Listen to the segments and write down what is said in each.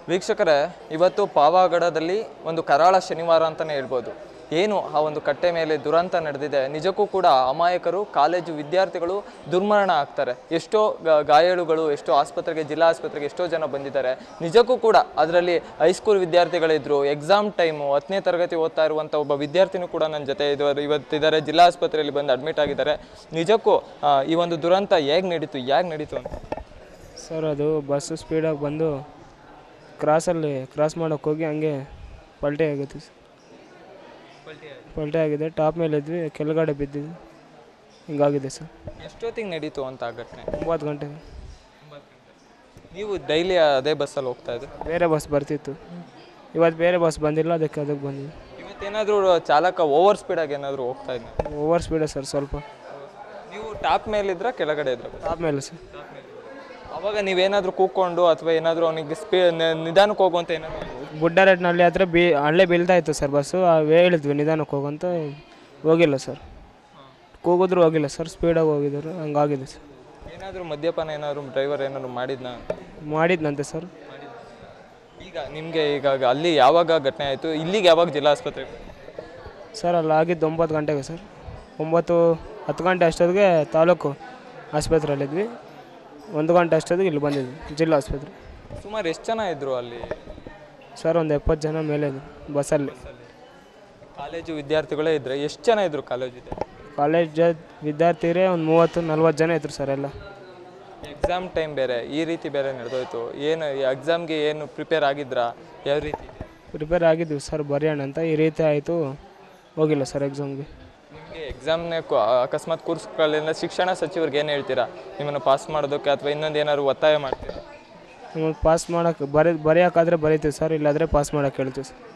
ವೀಕ್ಷಕರೇ ಇವತ್ತು ಪಾವಗಡದಲ್ಲಿ ಒಂದು ಕರಾಳ ಶನಿವಾರ ಅಂತಲೇ ಹೇಳ್ಬೋದು ಏನು ಆ ಒಂದು ಕಟ್ಟೆ ಮೇಲೆ ದುರಂತ ನಡೆದಿದೆ ನಿಜಕ್ಕೂ ಕೂಡ ಅಮಾಯಕರು ಕಾಲೇಜು ವಿದ್ಯಾರ್ಥಿಗಳು ದುರ್ಮರಣ ಆಗ್ತಾರೆ ಎಷ್ಟೋ ಗ- ಗಾಯಾಳುಗಳು ಎಷ್ಟೋ ಆಸ್ಪತ್ರೆಗೆ ಜಿಲ್ಲಾ ಆಸ್ಪತ್ರೆಗೆ ಎಷ್ಟೋ ಜನ ಬಂದಿದ್ದಾರೆ ನಿಜಕ್ಕೂ ಕೂಡ ಅದರಲ್ಲಿ ಹೈಸ್ಕೂಲ್ ವಿದ್ಯಾರ್ಥಿಗಳಿದ್ರು ಎಕ್ಸಾಮ್ ಟೈಮು ಹತ್ತನೇ ತರಗತಿ ಓದ್ತಾ ಇರುವಂಥ ಒಬ್ಬ ವಿದ್ಯಾರ್ಥಿನೂ ಕೂಡ ನನ್ನ ಜೊತೆ ಇದು ಇವತ್ತಿದ್ದಾರೆ ಜಿಲ್ಲಾ ಆಸ್ಪತ್ರೆಯಲ್ಲಿ ಬಂದು ಅಡ್ಮಿಟ್ ಆಗಿದ್ದಾರೆ ನಿಜಕ್ಕೂ ಆ, ಈ ಒಂದು ದುರಂತ ಹೇಗೆ ನಡೀತು ಹೇಗೆ ನಡೀತು ಅಂತ ಸರ್ ಅದು ಬಸ್ಸು ಸ್ಪೀಡಾಗಿ ಬಂದು ಕ್ರಾಸಲ್ಲಿ ಕ್ರಾಸ್ ಮಾಡೋಕ್ಕೆ ಹೋಗಿ ಹಂಗೆ ಪಲ್ಟೆ ಆಗಿತ್ತು ಸರ್ ಪಲ್ಟೆ ಆಗಿದೆ ಟಾಪ್ ಮೇಲೆ ಇದ್ವಿ ಕೆಳಗಡೆ ಬಿದ್ದಿದ್ವಿ ಹಿಂಗಾಗಿದೆ ಸರ್ ಎಷ್ಟೊತ್ತಿಗೆ ನಡೀತು ಅಂತ ಆ ಘಟನೆ ಒಂಬತ್ತು ಗಂಟೆ ನೀವು ಡೈಲಿ ಅದೇ ಬಸ್ಸಲ್ಲಿ ಹೋಗ್ತಾ ಇದ್ರು ಬೇರೆ ಬಸ್ ಬರ್ತಿತ್ತು ಇವತ್ತು ಬೇರೆ ಬಸ್ ಬಂದಿಲ್ಲ ಅದಕ್ಕೆ ಅದಕ್ಕೆ ಬಂದಿದ್ವಿ ಇವತ್ತೇನಾದರೂ ಚಾಲಕ ಓವರ್ ಸ್ಪೀಡಾಗಿ ಏನಾದರೂ ಹೋಗ್ತಾ ಇದ್ನ ಓವರ್ ಸ್ಪೀಡೇ ಸರ್ ಸ್ವಲ್ಪ ನೀವು ಟಾಪ್ ಮೇಲಿದ್ರ ಕೆಳಗಡೆ ಇದ್ರ ಟಾಪ್ ಮೇಲೆ ಸರ್ ಅವಾಗ ನೀವೇನಾದರೂ ಕೂತ್ಕೊಂಡು ಅಥವಾ ಏನಾದರೂ ಅವನಿಗೆ ಸ್ಪೀ ನಿಧಾನಕ್ಕೆ ಹೋಗುವಂತ ಏನಾದರೂ ಬುಡ್ಡ ರೇಟ್ನಲ್ಲಿ ಹತ್ರ ಬೀ ಅಲ್ಲೇ ಬೀಳ್ತಾ ಇತ್ತು ಸರ್ ಬಸ್ಸು ಆ ಹೇಳಿದ್ವಿ ನಿಧಾನಕ್ಕೆ ಹೋಗಂತ ಹೋಗಿಲ್ಲ ಸರ್ ಕೂಗಿದ್ರು ಹೋಗಿಲ್ಲ ಸರ್ ಸ್ಪೀಡಾಗಿ ಹೋಗಿದ್ರು ಹಂಗಾಗಿದೆ ಸರ್ ಏನಾದರೂ ಮದ್ಯಪಾನ ಏನಾದರೂ ಡ್ರೈವರ್ ಏನಾದರೂ ಮಾಡಿದ್ನ ಮಾಡಿದ್ನಂತೆ ಸರ್ ಈಗ ನಿಮಗೆ ಈಗ ಅಲ್ಲಿ ಯಾವಾಗ ಘಟನೆ ಆಯಿತು ಇಲ್ಲಿಗೆ ಯಾವಾಗ ಜಿಲ್ಲಾ ಆಸ್ಪತ್ರೆಗೆ ಸರ್ ಅಲ್ಲಿ ಆಗಿದ್ದು ಒಂಬತ್ತು ಗಂಟೆಗೆ ಸರ್ ಒಂಬತ್ತು ಹತ್ತು ಗಂಟೆ ಅಷ್ಟೊತ್ತಿಗೆ ತಾಲೂಕು ಆಸ್ಪತ್ರೆಯಲ್ಲಿದ್ವಿ ಒಂದು ಗಂಟೆ ಅಷ್ಟೊತ್ತಿಗೆ ಇಲ್ಲಿ ಬಂದಿದ್ವಿ ಜಿಲ್ಲಾ ಆಸ್ಪತ್ರೆ ಸುಮಾರು ಎಷ್ಟು ಜನ ಇದ್ರು ಅಲ್ಲಿ ಸರ್ ಒಂದು ಎಪ್ಪತ್ತು ಜನ ಮೇಲೆ ಇದ್ವಿ ಬಸ್ಸಲ್ಲಿ ಕಾಲೇಜು ವಿದ್ಯಾರ್ಥಿಗಳೇ ಇದ್ರೆ ಎಷ್ಟು ಜನ ಇದ್ರು ಕಾಲೇಜಿದೆ ಕಾಲೇಜ್ ಜ ವಿದ್ಯಾರ್ಥಿರೇ ಒಂದು ಮೂವತ್ತು ನಲ್ವತ್ತು ಜನ ಇದ್ರು ಸರ್ ಎಲ್ಲ ಎಕ್ಸಾಮ್ ಟೈಮ್ ಬೇರೆ ಈ ರೀತಿ ಬೇರೆ ನಡೆದೋಯ್ತು ಏನು ಎಕ್ಸಾಮ್ಗೆ ಏನು ಪ್ರಿಪೇರ್ ಆಗಿದ್ರಾ ಯಾವ ರೀತಿ ಇದೆ ಪ್ರಿಪೇರ್ ಆಗಿದ್ವಿ ಸರ್ ಬರೆಯೋಣ ಅಂತ ಈ ರೀತಿ ಆಯಿತು ಹೋಗಿಲ್ಲ ಸರ್ ಎಕ್ಸಾಮ್ಗೆ ನಿಮಗೆ ಎಕ್ಸಾಮ್ನೇ ಅಕಸ್ಮಾತ್ ಕೂರ್ಸ್ಕೊಳ್ಳಿಂದ ಶಿಕ್ಷಣ ಸಚಿವರಿಗೆ ಏನು ಹೇಳ್ತೀರಾ ನಿಮ್ಮನ್ನು ಪಾಸ್ ಮಾಡೋದಕ್ಕೆ ಅಥವಾ ಇನ್ನೊಂದು ಏನಾದ್ರು ಒತ್ತಾಯ ಮಾಡ್ತೀರಾ ನಮಗೆ ಪಾಸ್ ಮಾಡೋಕೆ ಬರೀ ಬರೆಯೋಕ್ಕಾದ್ರೆ ಬರೀತೀವಿ ಸರ್ ಇಲ್ಲಾಂದರೆ ಪಾಸ್ ಮಾಡೋಕೆ ಹೇಳ್ತೀವಿ ಸರ್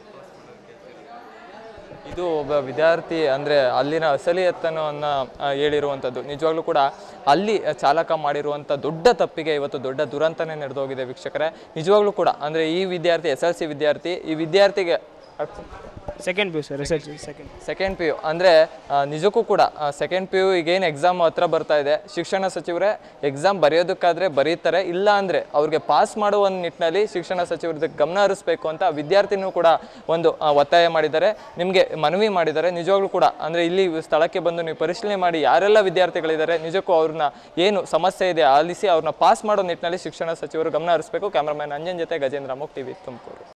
ಇದು ಒಬ್ಬ ವಿದ್ಯಾರ್ಥಿ ಅಂದರೆ ಅಲ್ಲಿನ ಅಸಲಿಯತ್ತನವನ್ನು ಹೇಳಿರುವಂಥದ್ದು ನಿಜವಾಗ್ಲೂ ಕೂಡ ಅಲ್ಲಿ ಚಾಲಕ ಮಾಡಿರುವಂಥ ದೊಡ್ಡ ತಪ್ಪಿಗೆ ಇವತ್ತು ದೊಡ್ಡ ದುರಂತನೇ ನಡೆದೋಗಿದೆ ವೀಕ್ಷಕರೇ ನಿಜವಾಗ್ಲೂ ಕೂಡ ಅಂದರೆ ಈ ವಿದ್ಯಾರ್ಥಿ ಎಸ್ ಎಲ್ ಸಿ ವಿದ್ಯಾರ್ಥಿ ಈ ವಿದ್ಯಾರ್ಥಿಗೆ second P U sir S L C second second P U ಅಂದರೆ ನಿಜಕ್ಕೂ ಕೂಡ ಸೆಕೆಂಡ್ ಪಿ ಯು ಈಗೇನು ಎಕ್ಸಾಮ್ ಹತ್ರ ಬರ್ತಾ ಇದೆ ಶಿಕ್ಷಣ ಸಚಿವರೇ ಎಕ್ಸಾಮ್ ಬರೆಯೋದಕ್ಕಾದ್ರೆ ಬರೀತಾರೆ ಇಲ್ಲ ಅಂದರೆ ಅವ್ರಿಗೆ ಪಾಸ್ ಮಾಡುವ ನಿಟ್ಟಿನಲ್ಲಿ ಶಿಕ್ಷಣ ಸಚಿವರದ ಗಮನ ಹರಿಸ್ಬೇಕು ಅಂತ ವಿದ್ಯಾರ್ಥಿನೂ ಕೂಡ ಒಂದು ಆ, ಒತ್ತಾಯ ಮಾಡಿದ್ದಾರೆ ನಿಮಗೆ ಮನವಿ ಮಾಡಿದ್ದಾರೆ ನಿಜವಾಗ್ಲೂ ಕೂಡ ಅಂದರೆ ಇಲ್ಲಿ ಸ್ಥಳಕ್ಕೆ ಬಂದು ನೀವು ಪರಿಶೀಲನೆ ಮಾಡಿ ಯಾರೆಲ್ಲ ವಿದ್ಯಾರ್ಥಿಗಳಿದ್ದಾರೆ ನಿಜಕ್ಕೂ ಅವ್ರನ್ನ ಏನು ಸಮಸ್ಯೆ ಇದೆ ಆಲಿಸಿ ಅವ್ರನ್ನ ಪಾಸ್ ಮಾಡೋ ನಿಟ್ಟಿನಲ್ಲಿ ಶಿಕ್ಷಣ ಸಚಿವರು ಗಮನ ಹರಿಸಬೇಕು ಕ್ಯಾಮ್ರಾಮನ್ ಅಂಜನ್ ಜೊತೆ ಗಜೇಂದ್ರ ಮುಕ್ ಟಿವಿ ತುಮಕೂರು